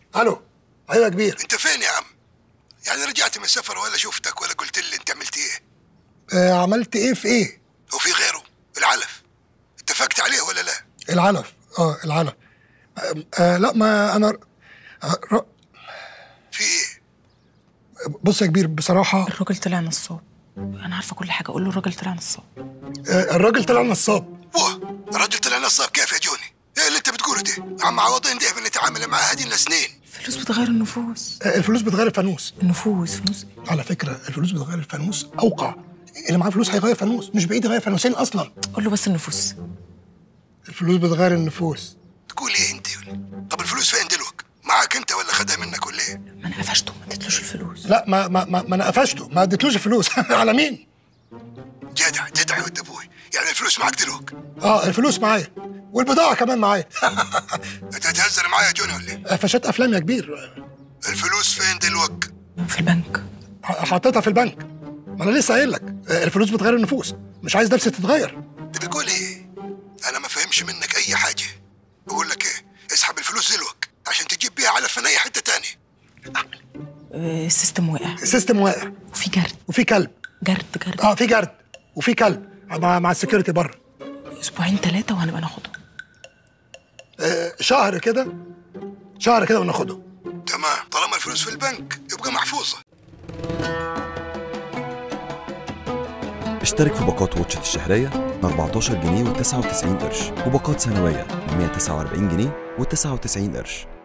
الو ايوه يا كبير انت فين يا عم يعني رجعت من السفر ولا شفتك ولا قلت لي انت عملت ايه آه عملت ايه في ايه وفي غيره العلف اتفقت عليه ولا لا العلف اه العلف آه آه لا ما انا آه ر- في ايه بص يا كبير بصراحه الراجل طلع نصاب انا عارفه كل حاجه اقول له الراجل طلع نصاب آه الراجل طلع نصاب واه الراجل طلع نصاب كيف يا جوني ايه اللي انت بتقوله ده عم عوضين ده بنتعامل معاه هادين لسنين الفلوس بتغير النفوس آه الفلوس بتغير الفانوس النفوس فلوس على فكره الفلوس بتغير الفانوس اوقع اللي معاه فلوس هيغير فانوس مش بعيد يغير فانوسين اصلا قول له بس النفوس الفلوس بتغير النفوس تقول ايه انت طب الفلوس فين دلوقتي معاك انت ولا خدها منك ولا ايه ما انا قفشته ما اديتلوش الفلوس لا ما ما ما, ما انا قفشته ما اديتلوش الفلوس على مين جدع جدع يا ود ابوي يعني الفلوس معاك دلوقتي اه الفلوس معايا والبضاعه كمان معايا انت هتهزر معايا يا جوني ولا ايه قفشات افلام يا كبير الفلوس فين دلوقتي في البنك ح- حطيتها في البنك ما انا لسه قايل لك آه، الفلوس بتغير النفوس مش عايز نفسي تتغير انت بتقول ايه انا ما فهمش منك اي حاجه بقول لك ايه اسحب الفلوس دلوقتي عشان تجيب بيها علف من اي حته تانية آه، السيستم واقع السيستم واقع وفي جرد وفي كلب جرد جرد اه في جرد وفي كلب مع, مع السكيورتي بره اسبوعين ثلاثه وهنبقى ناخده آه شهر كده شهر كده وناخده تمام طالما الفلوس في البنك يبقى محفوظه اشترك في باقات واتشت الشهرية ب 14 جنيه و99 قرش وباقات سنوية ب 149 جنيه و99 قرش